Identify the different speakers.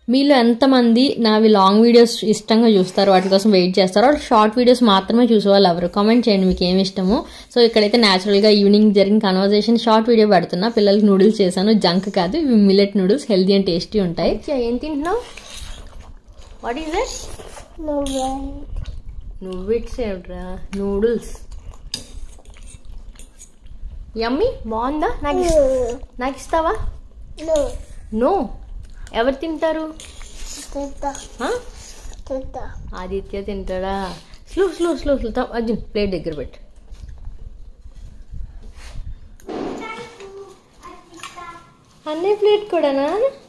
Speaker 1: మీలో ఎంతమంది నావి లాంగ్ వీడియోస్ ఇష్టంగా చూస్తారు వాటి కోసం వెయిట్ చేస్తారో షార్ట్ వీడియోస్ మాత్రమే చూసేవాళ్ళు ఎవరు కామెంట్ చేయండి మీకు ఏమి ఇష్టమో సో ఇక్కడైతే న్యాచురల్గా ఈవినింగ్ జరిగిన కన్వర్జేషన్ షార్ట్ వీడియో పెడుతున్నా పిల్లలకి నూడిల్స్ చేశాను జంక్ కాదు ఇవి millet noodles healthy and tasty ఉంటాయి ఏం తింటున్నావు what is it
Speaker 2: No way.
Speaker 1: నువ్వు ఇట్స్ ఏమిట్రా నూడిల్స్ యమ్మీ బాగుందా నాకు ఇస్- నాకు ఇస్తావా
Speaker 2: No.
Speaker 1: నో ఎవరు తింటారు
Speaker 2: Tita.
Speaker 1: ఆ?
Speaker 2: Tita.
Speaker 1: ఆదిత్య తింటాడా స్లో స్లో స్లో స్లో తా- అర్జున్ ప్లేట్ దగ్గర పెట్టు అన్నయ్య ప్లేట్ కూడానా